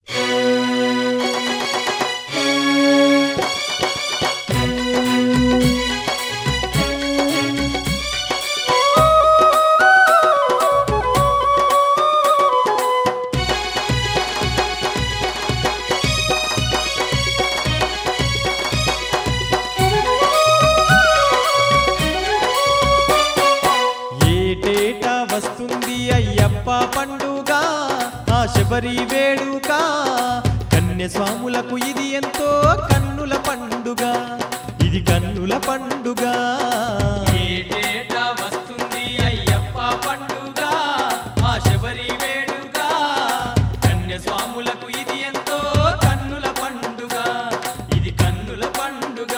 ఏటేటా వస్తుంది అయ్యప్ప పండుగ ఆ శబరి వేడుక కన్యస్వాములకు ఇది ఎంతో కన్నుల పండుగ ఇది కన్నుల పండుగ ఏటేటా వస్తుంది అయ్యప్ప పండుగ ఆ శబరి వేడుక కన్యస్వాములకు ఇది ఎంతో కన్నుల పండుగ ఇది కన్నుల పండుగ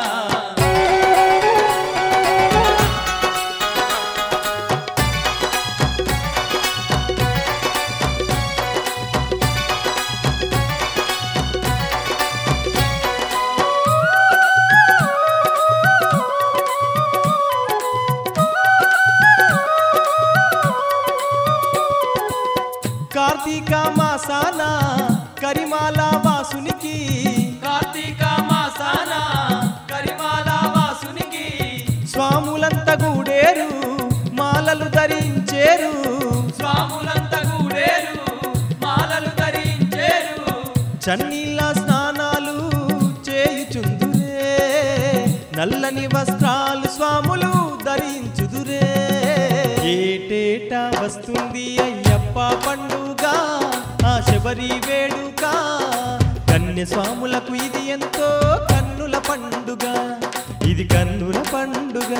కార్తీక మాసాన కరిమాల వాసునికి కార్తీక మాసాన కరిమాల వాసునికి స్వాములంత గూడేరు మాలలు ధరించేరు స్వాములంత గూడేరు మాలలు ధరించేరు చన్నీళ్ళ స్నానాలు చేయుచుందురే నల్లని వస్త్రాలు స్వాములు ధరించుదురే ఏటేటా వస్తుంది అయ్యప్ప పండుగ ఆ శబరి వేడుక కన్య స్వాములకు ఇది ఎంతో కన్నుల పండుగ ఇది కన్నుల పండుగ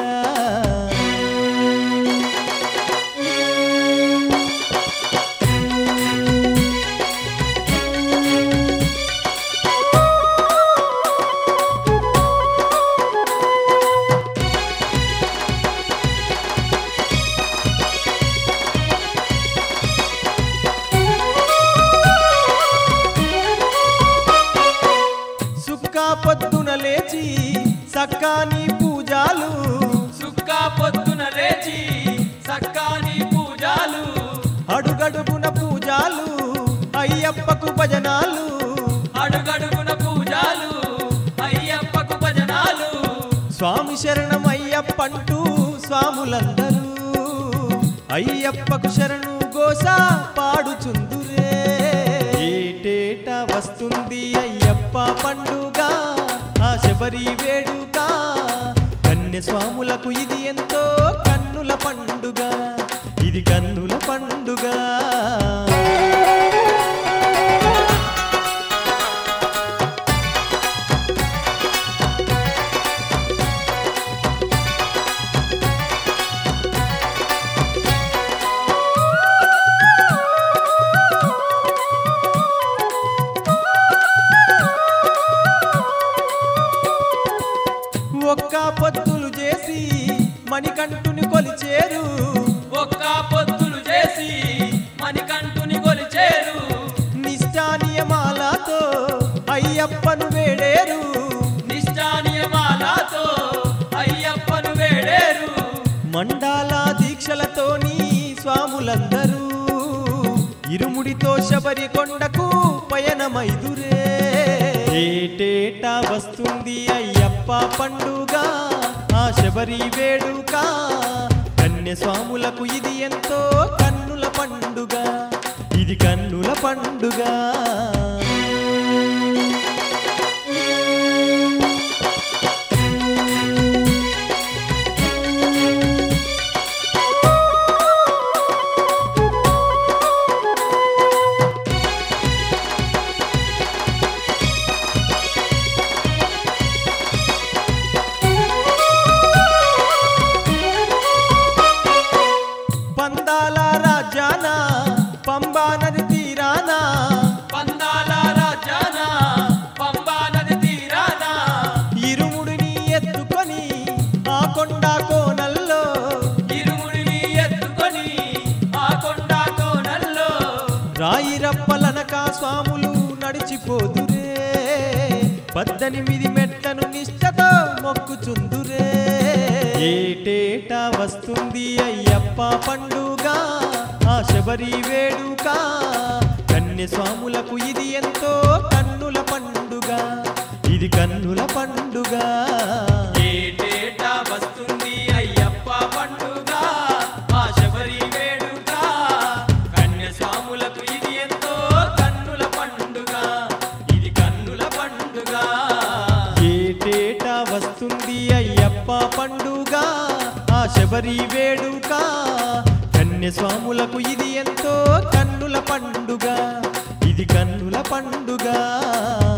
సుక్కా పొద్దున లేచి సక్కాని పూజాలు సుక్క పొద్దున లేచి సక్కాని పూజాలు అడుగడుగున పూజాలు అయ్యప్పకు భజనాలు అడుగడుగున పూజాలు అయ్యప్పకు భజనాలు స్వామి శరణం అయ్యప్పంటూ స్వాములందరూ అయ్యప్పకు శరణు గోస పాడుచుందురే ఏటేటా వస్తుంది అయ్యప్ప పండుగ ఆ శబరి వేడుక కన్య స్వాములకు ఇది ఎంతో కన్నుల పండుగ ఇది కన్నుల పండుగ ఒక్క పొత్తులు చేసి మణికంఠుని కొలిచేరు ఒక్క పొద్దులు చేసి మణికంఠుని కొలిచేరు నిష్టా నియమాలతో అయ్యప్పను వేడేరు నిష్ఠానియమాలతో అయ్యప్పను వేడేరు మండాల దీక్షలతోని స్వాములందరూ ఇరుముడితో శబరి కొండకు పయనమైదురే ఏటేటా వస్తుంది అయ్యప్ప పండుగ ఆ శబరి వేడుక కన్య స్వాములకు ఇది ఎంతో కన్నుల పండుగ ఇది కన్నుల పండుగ పందాల రాజాన పంబా నది తీరాన పందాల రాజాన పంబా నది తీరాన ఇరుముడిని ఎత్తుకొని ఆ కొండ కోనల్లో ఇరుముడిని ఎత్తుకొని ఆ కొండ కోనల్లో రాయి రప్పలనక స్వాములు నడిచిపోదురే పద్దెనిమిది మెట్లను నిష్టతో మొక్కుచుందురే ఏటేటా వస్తుంది అయ్యప్ప పండుగ ఆ శబరి వేడుక కన్య కన్యస్వాములకు ఇది ఎంతో కన్నుల పండుగ ఇది కన్నుల పండుగ ఏటేటా వస్తుంది అయ్యప్ప పండుగ ఆ శబరి వేడుక కన్యస్వాములకు ఇది ఎంతో కన్నుల పండుగ ఇది కన్నుల పండుగ ఏటేటా వస్తుంది అయ్యప్ప పండుగ ఆ శబరి వేడుక కన్యస్వాములకు ఇది ఎంతో కన్నుల పండుగ ఇది కన్నుల పండుగ